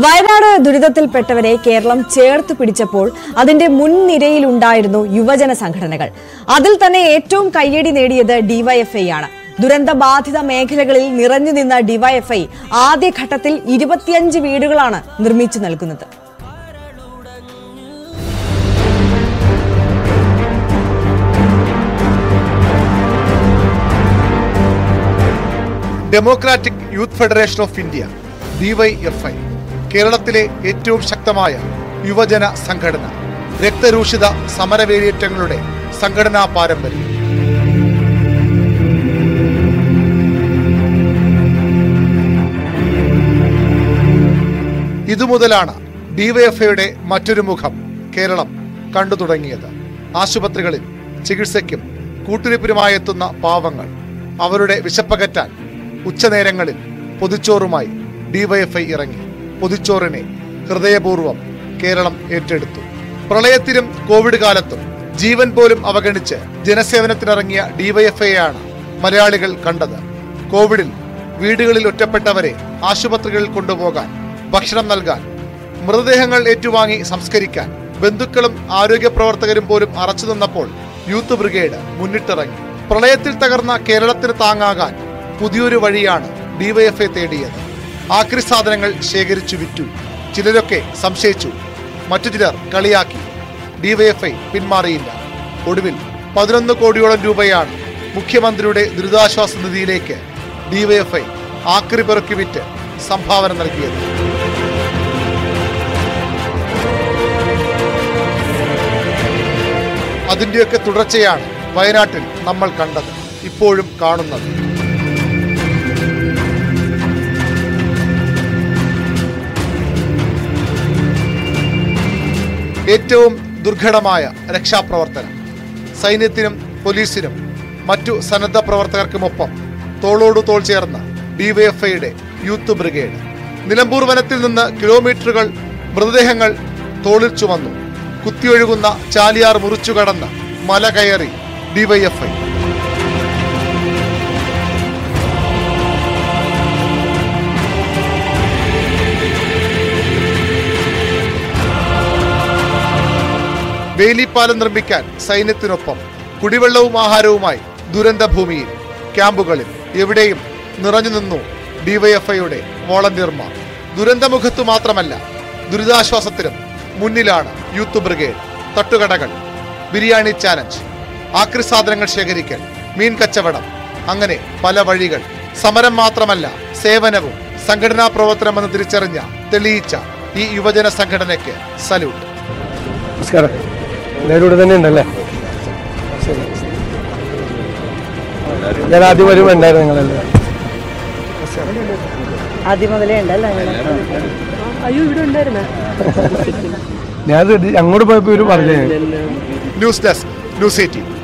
വയനാട് ദുരിതത്തിൽപ്പെട്ടവരെ കേരളം ചേർത്ത് പിടിച്ചപ്പോൾ അതിന്റെ മുൻനിരയിലുണ്ടായിരുന്നു യുവജന സംഘടനകൾ അതിൽ തന്നെ ഏറ്റവും കയ്യടി നേടിയത് ഡിവൈഎഫ്ഐ ആണ് ദുരന്ത ബാധിത മേഖലകളിൽ നിറഞ്ഞു നിന്ന ഡിവൈഎഫ്ഐ ആദ്യഘട്ടത്തിൽ ഇരുപത്തിയഞ്ച് വീടുകളാണ് നിർമ്മിച്ചു നൽകുന്നത് democratic youth federation of India DYFI കേരളത്തിലെ ഏറ്റവും ശക്തമായ യുവജന സംഘടന രക്തരൂഷിത സമരവേലിയേറ്റങ്ങളുടെ സംഘടനാ പാരമ്പര്യം ഇതുമുതലാണ് ഡിവൈഎഫ്ഐയുടെ മറ്റൊരു മുഖം കേരളം കണ്ടു തുടങ്ങിയത് ആശുപത്രികളിൽ ചികിത്സയ്ക്കും കൂട്ടിരിപ്പിനുമായി എത്തുന്ന പാവങ്ങൾ അവരുടെ വിശപ്പകറ്റാൻ ഉച്ചനേരങ്ങളിൽ പൊതിച്ചോറുമായി ഡിവൈഎഫ്ഐ ഇറങ്ങി പൊതിച്ചോറിനെ ഹൃദയപൂർവ്വം കേരളം ഏറ്റെടുത്തു പ്രളയത്തിലും കോവിഡ് കാലത്തും ജീവൻ പോലും അവഗണിച്ച് ജനസേവനത്തിനിറങ്ങിയ ഡിവൈഎഫ്ഐയാണ് മലയാളികൾ കണ്ടത് കോവിഡിൽ വീടുകളിൽ ഒറ്റപ്പെട്ടവരെ ആശുപത്രികളിൽ കൊണ്ടുപോകാൻ ഭക്ഷണം നൽകാൻ മൃതദേഹങ്ങൾ ഏറ്റുവാങ്ങി സംസ്കരിക്കാൻ ബന്ധുക്കളും ആരോഗ്യ പ്രവർത്തകരും പോലും അറച്ചു നിന്നപ്പോൾ യൂത്ത് ബ്രിഗേഡ് മുന്നിട്ടിറങ്ങി പ്രളയത്തിൽ തകർന്ന കേരളത്തിന് താങ്ങാകാൻ പുതിയൊരു വഴിയാണ് ഡിവൈഎഫ്ഐ തേടിയത് ആക്രി സാധനങ്ങൾ ശേഖരിച്ചു വിറ്റു ചിലരൊക്കെ സംശയിച്ചു മറ്റു ചിലർ കളിയാക്കി ഡിവൈഎഫ്ഐ പിന്മാറിയില്ല ഒടുവിൽ പതിനൊന്ന് കോടിയോളം രൂപയാണ് മുഖ്യമന്ത്രിയുടെ ദുരിതാശ്വാസ നിധിയിലേക്ക് ഡിവൈഎഫ്ഐ ആക്രി പെറുക്കി വിറ്റ് സംഭാവന നൽകിയത് അതിന്റെയൊക്കെ തുടർച്ചയാണ് വയനാട്ടിൽ നമ്മൾ കണ്ടത് ഇപ്പോഴും കാണുന്നത് ഏറ്റവും ദുർഘടമായ രക്ഷാപ്രവർത്തനം സൈന്യത്തിനും പോലീസിനും മറ്റു സന്നദ്ധ പ്രവർത്തകർക്കുമൊപ്പം തോളോടു തോൾ ചേർന്ന ഡിവൈഎഫ്ഐയുടെ യൂത്ത് ബ്രിഗേഡ് നിലമ്പൂർ വനത്തിൽ നിന്ന് കിലോമീറ്ററുകൾ മൃതദേഹങ്ങൾ തോളിൽ ചുമന്നു കുത്തിയൊഴുകുന്ന ചാലിയാർ മുറിച്ചു കടന്ന് മല കയറി ഡിവൈഎഫ്ഐ വേലിപ്പാലം നിർമ്മിക്കാൻ സൈന്യത്തിനൊപ്പം കുടിവെള്ളവും ആഹാരവുമായി ദുരന്തഭൂമിയിൽ ക്യാമ്പുകളിൽ എവിടെയും നിറഞ്ഞു നിന്നു ഡിവൈഎഫ്ഐയുടെ വോളണ്ടിയർമാർ ദുരന്തമുഖത്തു മാത്രമല്ല ദുരിതാശ്വാസത്തിലും മുന്നിലാണ് യൂത്ത് ബ്രിഗേഡ് തട്ടുകടകൾ ബിരിയാണി ചാലഞ്ച് ആക്രി സാധനങ്ങൾ ശേഖരിക്കൽ മീൻ കച്ചവടം അങ്ങനെ പല വഴികൾ സമരം മാത്രമല്ല സേവനവും സംഘടനാ പ്രവർത്തനമെന്ന് തിരിച്ചറിഞ്ഞ തെളിയിച്ച ഈ യുവജന സംഘടനയ്ക്ക് സല്യൂട്ട് നമസ്കാരം എല്ലാവരും ഇവിടെ തന്നെ ഉണ്ടല്ലേ ശരി ഞാൻ ആദ്യം വരുമ്പോൾ ഉണ്ടായിരുന്നു നിങ്ങളല്ലേ ആദ്യം മുതലേ ഉണ്ടല്ലോ അയ്യോ ഇവിടെ ഉണ്ടായിരുന്ന ഞാൻ ഇത് അങ്ങോട്ട് പോയപ്പോൾ ഇവർ പറഞ്ഞു ന്യൂസ് ഡെസ്ക് ന്യൂസ് എയ്റ്റീൻ